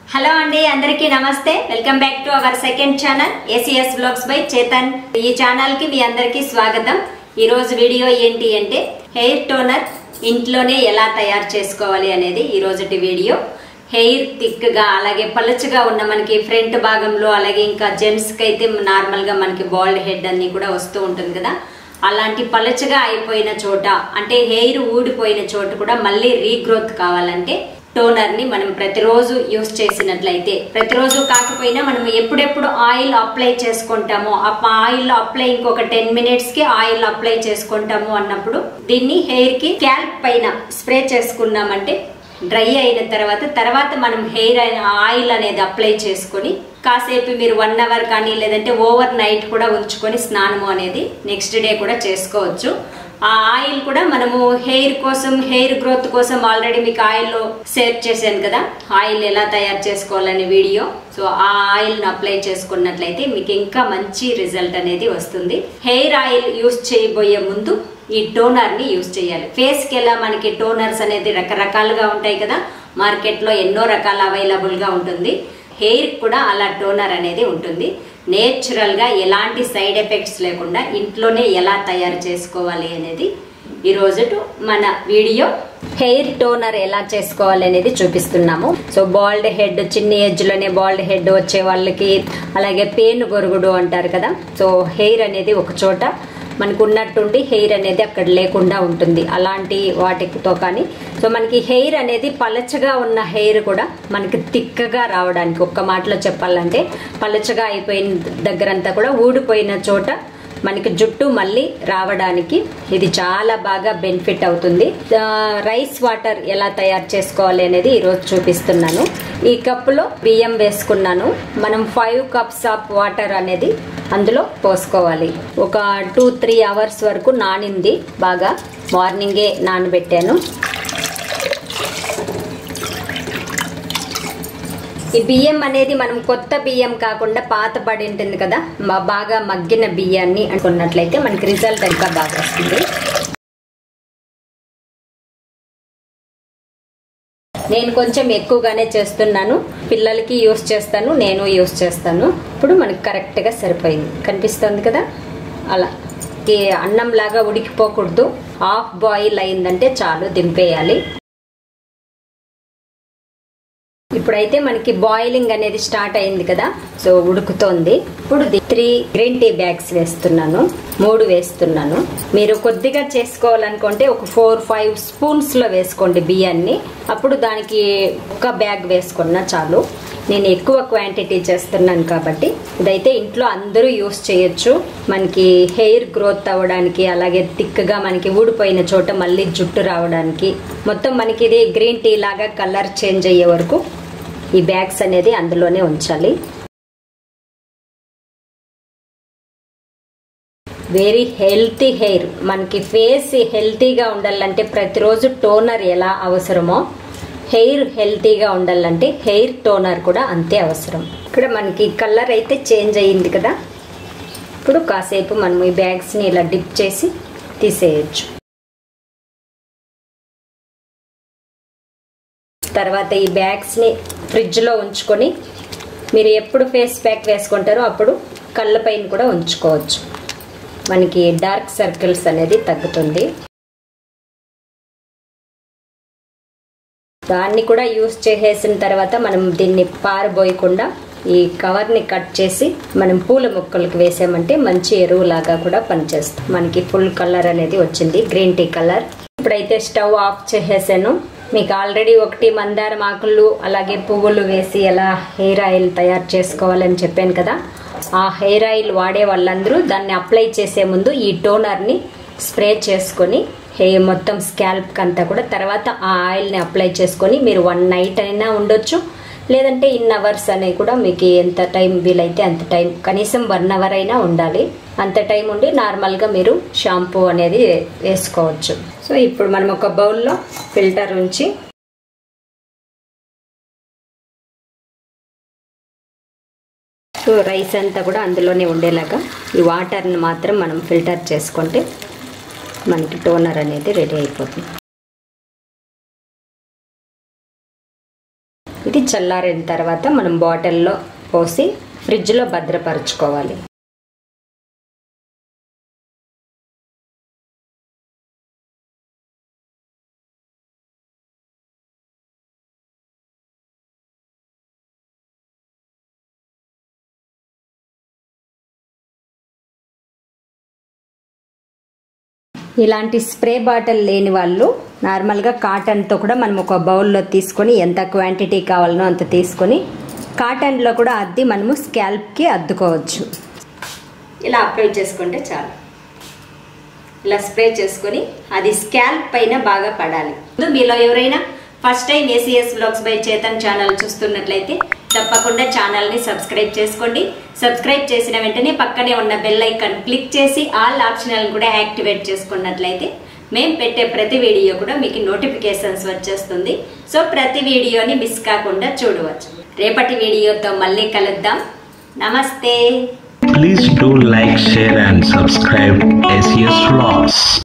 Hello అండి అందరికీ నమస్తే welcome back to our second channel ACS blogs by Chetan ఈ ఛానల్ కి మీ అందరికీ స్వాగతం ఈ రోజు వీడియో ఏంటి అంటే హెయిర్ టోనర్ ఇంట్లోనే ఎలా తయారు చేసుకోవాలి అనేది ఈ రోజుటి వీడియో హెయిర్ థిక్ గా అలాగే పలుచగా ఉన్న మనకి ఫ్రంట్ భాగంలో అలాగే ఇంకా జెంట్స్ కి అయితే నార్మల్ గా మనకి బాల్డ్ హెడ్ అన్ని కూడా వస్తూ ఉంటుంది కదా అలాంటి పలుచగా అయిపోయిన చోట అంటే హెయిర్ ఊడిపోయిన చోట కూడా మళ్ళీ రీగ్రోత్ కావాలంటే టోనర్ ని మనం ప్రతిరోజు యూస్ చేసినట్లయితే ప్రతిరోజు కాకపోయినా మనం ఎప్పుడెప్పుడు ఆయిల్ అప్లై చేసుకుంటామో ఆ ఆయిల్ అప్లై ఇంకొక టెన్ మినిట్స్ కి ఆయిల్ అప్లై చేసుకుంటాము అన్నప్పుడు దీన్ని హెయిర్ కి క్యాల్ప్ పైన స్ప్రే చేసుకున్నామంటే డ్రై అయిన తర్వాత తర్వాత మనం హెయిర్ ఆయిల్ అనేది అప్లై చేసుకొని కాసేపు మీరు వన్ అవర్ కానీ లేదంటే ఓవర్ నైట్ కూడా ఉంచుకొని స్నానము అనేది నెక్స్ట్ డే కూడా చేసుకోవచ్చు ఆ ఆయిల్ కూడా మనము హెయిర్ కోసం హెయిర్ గ్రోత్ కోసం ఆల్రెడీ మీకు ఆయిల్లో షేర్ చేశాను కదా ఆయిల్ ఎలా తయారు చేసుకోవాలనే వీడియో సో ఆ ఆయిల్ను అప్లై చేసుకున్నట్లయితే మీకు ఇంకా మంచి రిజల్ట్ అనేది వస్తుంది హెయిర్ ఆయిల్ యూస్ చేయబోయే ముందు ఈ టోనర్ ని యూస్ చేయాలి ఫేస్ కి ఎలా మనకి టోనర్స్ అనేది రకరకాలుగా ఉంటాయి కదా మార్కెట్ లో ఎన్నో రకాల అవైలబుల్ గా ఉంటుంది హెయిర్ కూడా అలా టోనర్ అనేది ఉంటుంది నేచురల్ గా ఎలాంటి సైడ్ ఎఫెక్ట్స్ లేకుండా ఇంట్లోనే ఎలా తయారు చేసుకోవాలి అనేది ఈ రోజు మన వీడియో హెయిర్ టోనర్ ఎలా చేసుకోవాలి అనేది చూపిస్తున్నాము సో బాల్డ్ హెడ్ చిన్న ఏజ్ లోనే బాల్డ్ హెడ్ వచ్చే వాళ్ళకి అలాగే పేను గొరుగుడు అంటారు కదా సో హెయిర్ అనేది ఒక చోట మనకు ఉన్నట్టుండి హెయిర్ అనేది అక్కడ లేకుండా ఉంటుంది అలాంటి వాటితో కానీ సో మనకి హెయిర్ అనేది పలచగా ఉన్న హెయిర్ కూడా మనకి తిక్కగా రావడానికి ఒక్క మాటలో చెప్పాలంటే పలచగా అయిపోయిన దగ్గరంతా కూడా ఊడిపోయిన చోట మనకి జుట్టు మళ్ళీ రావడానికి ఇది చాలా బాగా బెనిఫిట్ అవుతుంది రైస్ వాటర్ ఎలా తయారు చేసుకోవాలి అనేది ఈరోజు చూపిస్తున్నాను ఈ కప్పులో బియ్యం వేసుకున్నాను మనం ఫైవ్ కప్స్ ఆఫ్ వాటర్ అనేది అందులో పోసుకోవాలి ఒక టూ త్రీ అవర్స్ వరకు నానింది బాగా మార్నింగే నానబెట్టాను ఈ బియ్యం అనేది మనం కొత్త బియ్యం కాకుండా పాత పడి ఉంటుంది కదా బాగా మగ్గిన బియ్యాన్ని అనుకున్నట్లయితే మనకి రిజల్ట్ ఇంకా బాగా వస్తుంది నేను కొంచెం ఎక్కువగానే చేస్తున్నాను పిల్లలకి యూస్ చేస్తాను నేను యూస్ చేస్తాను ఇప్పుడు మనకి కరెక్ట్గా సరిపోయింది కనిపిస్తుంది కదా అలా ఈ అన్నం లాగా ఉడికిపోకూడదు హాఫ్ బాయిల్ అయిందంటే చాలు దింపేయాలి ఇప్పుడైతే మనకి బాయిలింగ్ అనేది స్టార్ట్ అయింది కదా సో ఉడుకుతోంది ఇప్పుడు త్రీ గ్రీన్ టీ బ్యాగ్స్ వేస్తున్నాను మూడు వేస్తున్నాను మీరు కొద్దిగా చేసుకోవాలనుకుంటే ఒక ఫోర్ ఫైవ్ స్పూన్స్ లో వేసుకోండి బియ్యాన్ని అప్పుడు దానికి ఒక బ్యాగ్ వేసుకున్నా చాలు నేను ఎక్కువ క్వాంటిటీ చేస్తున్నాను కాబట్టి ఇదైతే ఇంట్లో అందరూ యూస్ చేయొచ్చు మనకి హెయిర్ గ్రోత్ అవ్వడానికి అలాగే థిక్గా మనకి ఊడిపోయిన చోట మళ్ళీ జుట్టు రావడానికి మొత్తం మనకి ఇది గ్రీన్ టీ లాగా కలర్ చేంజ్ అయ్యే వరకు ఈ బ్యాగ్స్ అనేది అందులోనే ఉంచాలి వెరీ హెల్తీ హెయిర్ మనకి ఫేస్ హెల్తీగా ఉండాలంటే ప్రతిరోజు టోనర్ ఎలా అవసరమో హెయిర్ హెల్తీగా ఉండాలంటే హెయిర్ టోనర్ కూడా అంతే అవసరం ఇక్కడ మనకి కలర్ అయితే చేంజ్ అయ్యింది కదా ఇప్పుడు కాసేపు మనం ఈ బ్యాగ్స్ని ఇలా డిప్ చేసి తీసేయచ్చు తర్వాత ఈ బ్యాగ్స్ని ఫ్రిడ్జ్లో ఉంచుకొని మీరు ఎప్పుడు ఫేస్ ప్యాక్ వేసుకుంటారో అప్పుడు కళ్ళపైన కూడా ఉంచుకోవచ్చు మనకి డార్క్ సర్కిల్స్ అనేది తగ్గుతుంది దాన్ని కూడా యూస్ చేసేసిన తర్వాత మనం దీన్ని పారబోయకుండా ఈ కవర్ని కట్ చేసి మనం పూల మొక్కలకు వేసామంటే మంచి ఎరువులాగా కూడా పనిచేస్తుంది మనకి ఫుల్ కలర్ అనేది వచ్చింది గ్రీన్ టీ కలర్ ఇప్పుడైతే స్టవ్ ఆఫ్ చేసేసాను మీకు ఆల్రెడీ ఒకటి మందారం ఆకులు అలాగే పువ్వులు వేసి ఎలా హెయిర్ ఆయిల్ తయారు చేసుకోవాలని చెప్పాను కదా ఆ హెయిర్ ఆయిల్ వాడే వాళ్ళందరూ దాన్ని అప్లై చేసే ముందు ఈ టోనర్ని స్ప్రే చేసుకొని హెయిర్ మొత్తం స్కాల్ప్ అంతా కూడా తర్వాత ఆ ఆయిల్ని అప్లై చేసుకొని మీరు వన్ నైట్ అయినా ఉండొచ్చు లేదంటే ఇన్ అవర్స్ అనేవి కూడా మీకు ఎంత టైం వీలైతే అంత టైం కనీసం వన్ అవర్ అయినా ఉండాలి అంత టైం ఉండి నార్మల్గా మీరు షాంపూ అనేది వేసుకోవచ్చు సో ఇప్పుడు మనం ఒక బౌల్లో ఫిల్టర్ ఉంచి సో రైస్ అంతా కూడా అందులోనే ఉండేలాగా ఈ వాటర్ని మాత్రం మనం ఫిల్టర్ చేసుకుంటే మనకి టోనర్ అనేది రెడీ అయిపోతుంది ఇది చల్లారిన తర్వాత మనం బాటిల్లో పోసి ఫ్రిడ్జ్లో భద్రపరచుకోవాలి ఇలాంటి స్ప్రే బాటిల్ లేని వాళ్ళు నార్మల్గా కాటన్తో కూడా మనం ఒక బౌల్లో తీసుకొని ఎంత క్వాంటిటీ కావాలనో అంత తీసుకొని కాటన్లో కూడా అద్ది మనము స్కాల్ప్కి అద్దుకోవచ్చు ఇలా అప్లై చేసుకుంటే చాలు ఇలా స్ప్రే చేసుకొని అది స్కాల్ప్ పైన బాగా పడాలి మీలో ఎవరైనా first time ACS blogs by Chetan channel చూస్తున్నట్లయితే తప్పకుండా ఛానల్ని సబ్స్క్రైబ్ చేసుకోండి సబ్స్క్రైబ్ చేసిన వెంటనే పక్కనే ఉన్న బెల్ ఐకాన్ క్లిక్ చేసి ఆల్ ఆప్షనల్ కూడా యాక్టివేట్ చేసుకున్నట్లయితే మేము పెట్టే ప్రతి వీడియో కూడా మీకు నోటిఫికేషన్స్ వచ్చేస్తుంది సో ప్రతి వీడియోని మిస్ కాకుండా చూడవచ్చు రేపటి వీడియోతో మళ్ళీ కలుద్దాం నమస్తే Please do like, share and subscribe SES Vlogs.